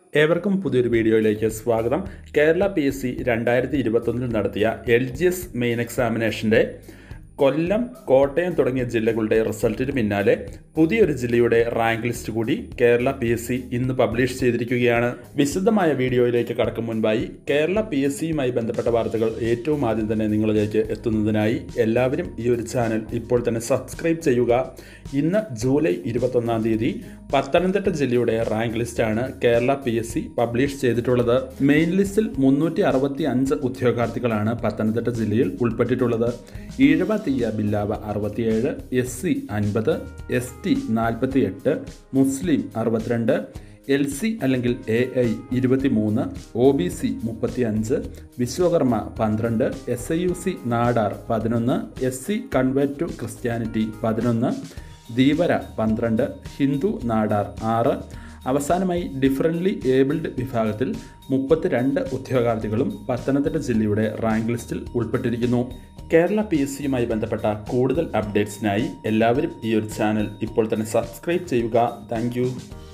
ഏവർക്കും പുതിയൊരു വീഡിയോയിലേക്ക് സ്വാഗതം കേരള പി എസ് സി രണ്ടായിരത്തി ഇരുപത്തൊന്നിൽ നടത്തിയ എൽ ജി എസ് മെയിൻ എക്സാമിനേഷൻ്റെ കൊല്ലം കോട്ടയം തുടങ്ങിയ ജില്ലകളുടെ റിസൾട്ടിന് പിന്നാലെ പുതിയൊരു ജില്ലയുടെ റാങ്ക് ലിസ്റ്റ് കൂടി കേരള പി എസ് സി ഇന്ന് പബ്ലിഷ് ചെയ്തിരിക്കുകയാണ് വിശദമായ വീഡിയോയിലേക്ക് കടക്കും മുൻപായി കേരള പി എസ് സിയുമായി ബന്ധപ്പെട്ട വാർത്തകൾ ഏറ്റവും ആദ്യം തന്നെ നിങ്ങളിലേക്ക് എത്തുന്നതിനായി എല്ലാവരും ഈ ഒരു ചാനൽ ഇപ്പോൾ തന്നെ സബ്സ്ക്രൈബ് ചെയ്യുക ഇന്ന് ജൂലൈ ഇരുപത്തൊന്നാം തീയതി പത്തനംതിട്ട ജില്ലയുടെ റാങ്ക് ലിസ്റ്റാണ് കേരള പി എസ് സി പബ്ലിഷ് ചെയ്തിട്ടുള്ളത് മെയിൻ ലിസ്റ്റിൽ മുന്നൂറ്റി അറുപത്തി അഞ്ച് ഉദ്യോഗാർത്ഥികളാണ് പത്തനംതിട്ട ജില്ലയിൽ ഉൾപ്പെട്ടിട്ടുള്ളത് ഈഴവ തീയ ബില്ലാവ അറുപത്തിയേഴ് എസ് സി അൻപത് എസ് ടി നാൽപ്പത്തി എട്ട് മുസ്ലിം അറുപത്തിരണ്ട് എൽ സി അല്ലെങ്കിൽ എ ഐ ഇരുപത്തി മൂന്ന് ഒ ബി സി മുപ്പത്തി അഞ്ച് വിശ്വകർമ്മ പന്ത്രണ്ട് S I U C Nadar പതിനൊന്ന് S C convert to Christianity പതിനൊന്ന് ധീവര പന്ത്രണ്ട് ഹിന്ദു നാടാർ ആറ് അവസാനമായി ഡിഫറൻ്റ്ലി ഏബിൾഡ് വിഭാഗത്തിൽ മുപ്പത്തിരണ്ട് ഉദ്യോഗാർത്ഥികളും പത്തനംതിട്ട ജില്ലയുടെ റാങ്ക് ലിസ്റ്റിൽ ഉൾപ്പെട്ടിരിക്കുന്നു കേരള പി എസ് സിയുമായി ബന്ധപ്പെട്ട കൂടുതൽ അപ്ഡേറ്റ്സിനായി എല്ലാവരും ഈ ഒരു ചാനൽ ഇപ്പോൾ തന്നെ സബ്സ്ക്രൈബ് ചെയ്യുക താങ്ക്